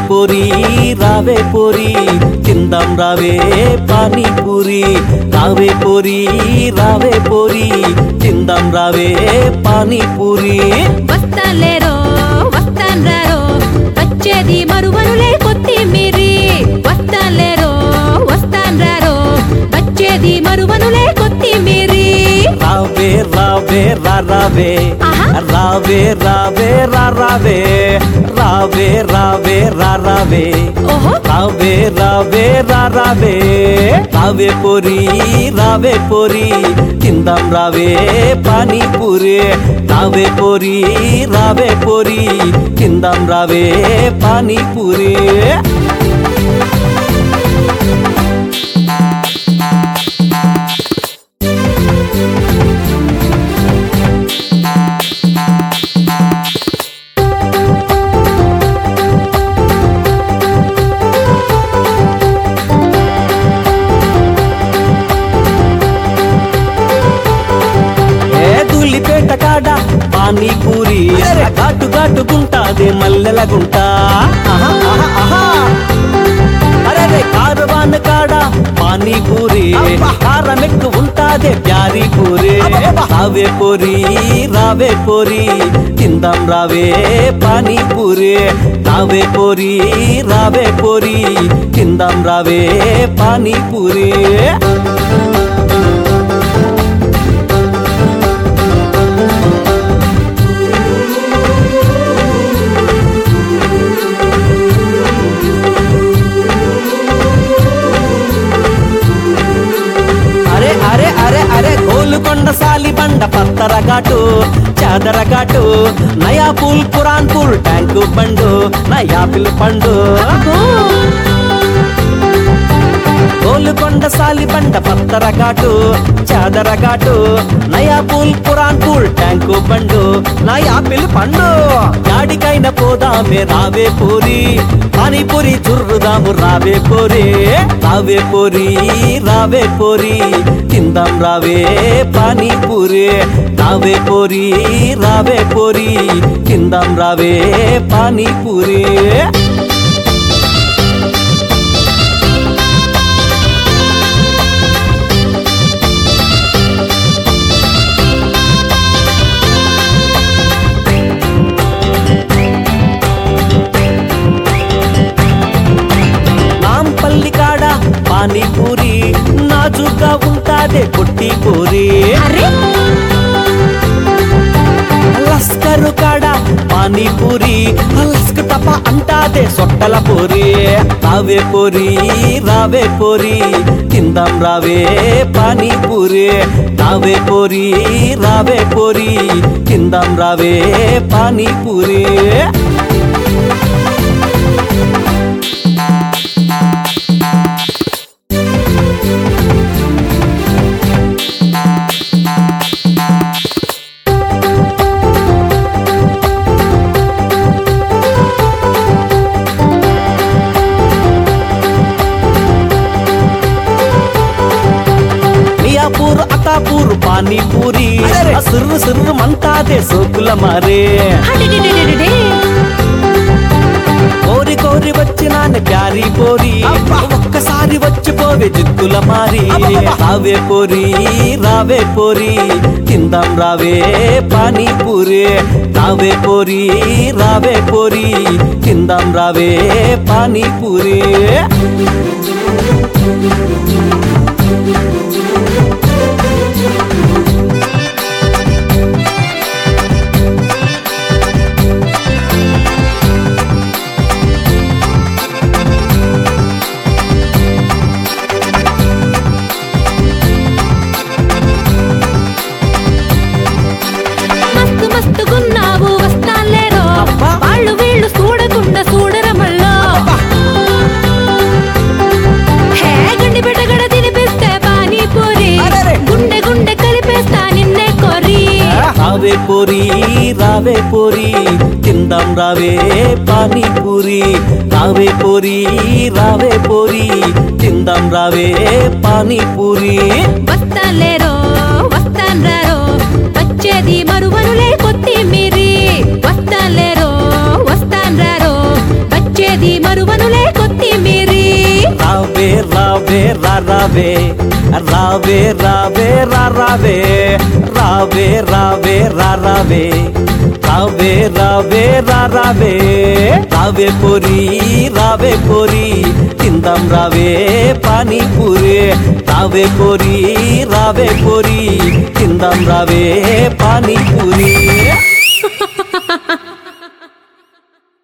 పోరి రావే పోరి తిందాం రావే పానీపూరి రావే పోరి రావే పోరి తిందాం రావే పానీపూరి వస్తాలేరో వస్తాన్రారో వచ్చేది మరువనులే కొత్తిమీరి వస్తాలేరో వస్తాన్రారో వచ్చేది మరువనులే కొత్తిమీరి రావే రావే రా రావే ఆహా. రావే రావే రా రావే రావే రావే రా రావే ఓహో రావే రావే రా రావే రావే పోరి రావే పోరి తిందాం రావే పానీపూరి రావే పోరి రావే పోరి తిందాం రావే పానీపూరి ఏ ధూళిపేట కాడ పానీపూరి ఘాటు ఘాటు గుంటాదే మల్లెల గుంట ఆహా, ఆహా, ఆహా. అరే రే కారువాన్ కాడ పానీపూరి కారమెక్కు ఉంటాదే ప్యారీ పూరి రావే పోరి రావే పోరి తిందాం రావే పానీపూరి రావే పోరి రావే పోరి తిందాం రావే పానీపూరి అరే అరే అరే అరే గోలుకొండ సాలి బండ పత్తర ఘాటు Chadarghat Naya Pul Puran Pul Tank Bund నయా పిల్ పండు గోలుకొండ సాలి బండ పత్తర ఘాటు Chadarghat Naya Pul Puran Pul Tank Bund నయా పిల్ పండు యాడికైన పోదామే రావే పూరి పానీపూరి చుర్రుదాము రావే పోరి రావే పోరి రావే పోరి తిందాం రావే పానీపూరి రావే పోరి రావే పోరి తిందాం రావే పానీపూరి నాంపల్లి కాడ పానీపూరి నాజుగా ఉంటాదే కొట్టి పూరి అరే లస్కరు కాడ పానీపూరి లస్క టప అంటాదే సొట్టల పూరి రావే పూరి రావే పూరి తిందాం రావే పానీపూరి రావే పూరి రావే పూరి తిందాం రావే పానీపూరి మియాపూర్ అతాపూర్ పానీపూరి సిర్రు సిర్రు మంటాదే సోకుల మారే అడిడిడిడిడిడి. కోరి కోరి వచ్చినాను ప్యారీ పోరి ఒక్కసారి వచ్చిపోవే జిత్తుల మారి రావే పోరి రావే పోరి తిందాం రావే పానీపూరి రావే పోరి రావే పోరి తిందాం రావే పానీపూరి మస్తు మస్తుగున్నావు వస్తాన్లేరో అబ్బా. వాళ్ళు వీళ్ళు చూడకుండా చూడరమల్లో హే గండి బిడ్డగడ తినిపిస్తే పానీపూరి అరెరే. గుండె గుండె కలిపేస్తా నిన్నే కొరి రావే పోరి రావే పోరి తిందాం రావే పానీపూరి రావే పోరి రావే పోరి తిందాం రావే పానీపూరి వస్తాన్లేరో వస్తాన్రారో వచ్చేది మరువనులే కొత్తిమీరి వస్తాన్లేరో వస్తాన్రారో వచ్చేది మరువ రావే రావే రావే రా రావే రావే రావే రా రావే రావే రావే రా రావే రావే పొరి రావే పొరి తిందాం రావే పానీపూరి రావే పొరి రావే పొరి తిందాం రావే పానీపూరి